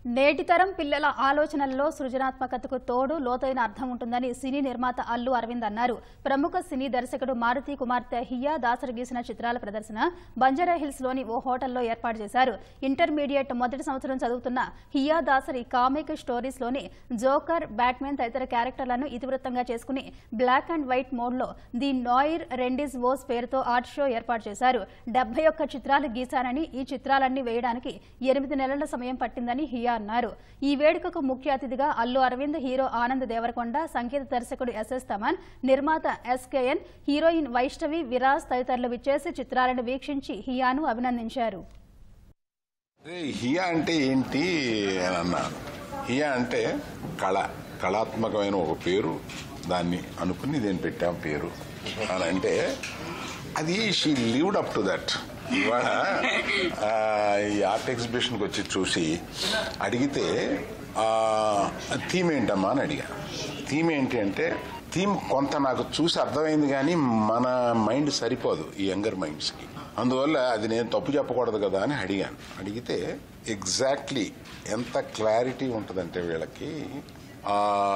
నేటి తరం పిల్లల ఆలోచనల్లో సృజనాత్మకతకు తోడు లోతైన అర్థం ఉంటుందని సినీ నిర్మాత అల్లు అరవింద్ అన్నారు ప్రముఖ సినీ దర్శకుడు మారుతి కుమార్తె హియా దాసరి గీసిన చిత్రాల ప్రదర్శన బంజారా హిల్స్ లోని ఓ హోటల్లో ఏర్పాటు చేశారు ఇంటర్మీడియట్ మొదటి సంవత్సరం చదువుతున్న హియా దాసరి కామిక్ స్టోరీస్ లోని జోకర్ బ్యాట్మెన్ తదితర క్యారెక్టర్లను ఇతివృత్తంగా చేసుకుని బ్లాక్ అండ్ వైట్ మోడ్లో ది నాయిర్ రెండిస్ వోస్ పేరుతో ఆర్ట్ షో ఏర్పాటు చేశారు డెబ్బై ఒక్క చిత్రాలు గీశానని ఈ చిత్రాలన్నీ వేయడానికి ఎనిమిది నెలల సమయం పట్టిందని హియా అన్నారు ఈ వేడుకకు ముఖ్య అతిథిగా అల్లు అరవింద్ హీరో ఆనంద్ దేవరకొండ సంగీత దర్శకుడు ఎస్ఎస్ తమన్ నిర్మాత ఎస్కేఎన్ హీరోయిన్ వైష్ణవి విరాజ్ తదితరులు విచ్చేసి చిత్రాలను వీక్షించి హియాను అభినందించారు అదే హియా అంటే ఏంటి అని అన్నాను హియా అంటే కళ కళాత్మకమైన ఒక పేరు దాన్ని అనుకుని దీన్ని పెట్టాం పేరు అని అంటే అది she lived up to that ఇవాళ ఆ, ఈ ఆర్ట్ ఎగ్జిబిషన్కి వచ్చి చూసి అడిగితే థీమ్ ఏంటమ్మా అని అడిగా థీమ్ ఏంటి అంటే థీమ్ కొంత నాకు చూసి అర్థమైంది కానీ మన మైండ్ సరిపోదు ఈ యంగర్ మైండ్స్కి అందువల్ల అది నేను తప్పు చెప్పకూడదు కదా అని అడిగాను అడిగితే ఎగ్జాక్ట్లీ ఎంత క్లారిటీ ఉంటుందంటే వీళ్ళకి ఆ,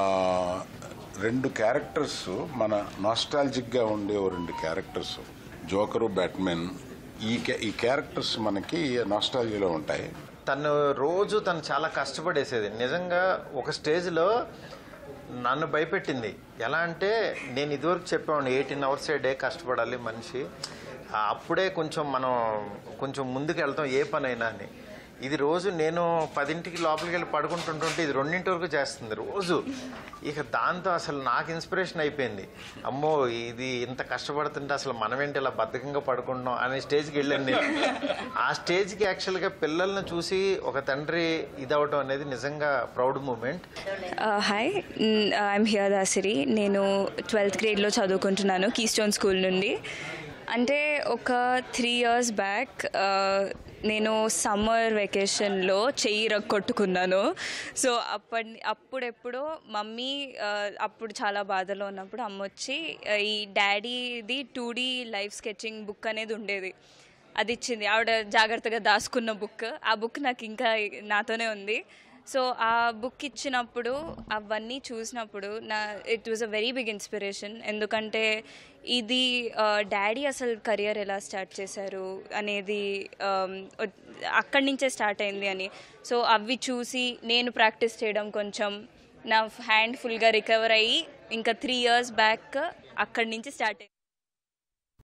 రెండు క్యారెక్టర్స్ మన నాస్టాలజిక్గా ఉండే ఓ రెండు క్యారెక్టర్స్ జోకరు బ్యాట్మెన్ ఈ క్యా- ఈ క్యారెక్టర్స్ మనకి నాస్టాలజీలో ఉంటాయి తను రోజు తను చాలా కష్టపడేసేది నిజంగా ఒక స్టేజ్లో నన్ను భయపెట్టింది ఎలా అంటే నేను ఇదివరకు చెప్పాను ఎయిటీన్ అవర్స్ ఏ డే కష్టపడాలి మనిషి ఆ, అప్పుడే కొంచెం మనం కొంచెం ముందుకు వెళ్తాం ఏ పనైనా అని ఇది రోజు నేను పదింటికి లోపలికి వెళ్ళి పడుకుంటుంటుంటే ఇది రెండింటి వరకు చేస్తుంది రోజు ఇక దాంతో అసలు నాకు ఇన్స్పిరేషన్ అయిపోయింది అమ్మో ఇది ఇంత కష్టపడుతుంటే అసలు మనమేంటి ఇలా బద్ధకంగా పడుకుంటున్నాం అనే స్టేజ్కి వెళ్ళాను నేను ఆ స్టేజ్కి యాక్చువల్గా పిల్లల్ని చూసి ఒక తండ్రి ఇదవటం అనేది నిజంగా proud moment hi I'm here దాసిరి నేను ట్వెల్త్ గ్రేడ్లో చదువుకుంటున్నాను కీస్టోన్ స్కూల్ నుండి అంటే ఒక త్రీ ఇయర్స్ బ్యాక్ నేను సమ్మర్ వెకేషన్లో చెయ్యి రగ్గొట్టుకున్నాను సో అప్పటి అప్పుడెప్పుడో మమ్మీ ఆ, అప్పుడు చాలా బాధలో ఉన్నప్పుడు అమ్మ వచ్చి ఆ, ఈ డాడీది two D life sketching book అనేది ఉండేది అది ఇచ్చింది ఆవిడ జాగ్రత్తగా దాచుకున్న బుక్ ఆ బుక్ నాకు ఇంకా నాతోనే ఉంది సో ఆ బుక్ ఇచ్చినప్పుడు అవన్నీ చూసినప్పుడు నా it was a very big inspiration ఎందుకంటే ఇది డాడీ అసలు కెరియర్ ఎలా స్టార్ట్ చేశారు అనేది um, అక్కడి నుంచే స్టార్ట్ అయింది అని సో అవి చూసి నేను ప్రాక్టీస్ చేయడం కొంచెం నా హ్యాండ్ ఫుల్గా రికవర్ అయ్యి ఇంకా త్రీ ఇయర్స్ బ్యాక్ అక్కడి నుంచి స్టార్ట్ అయింది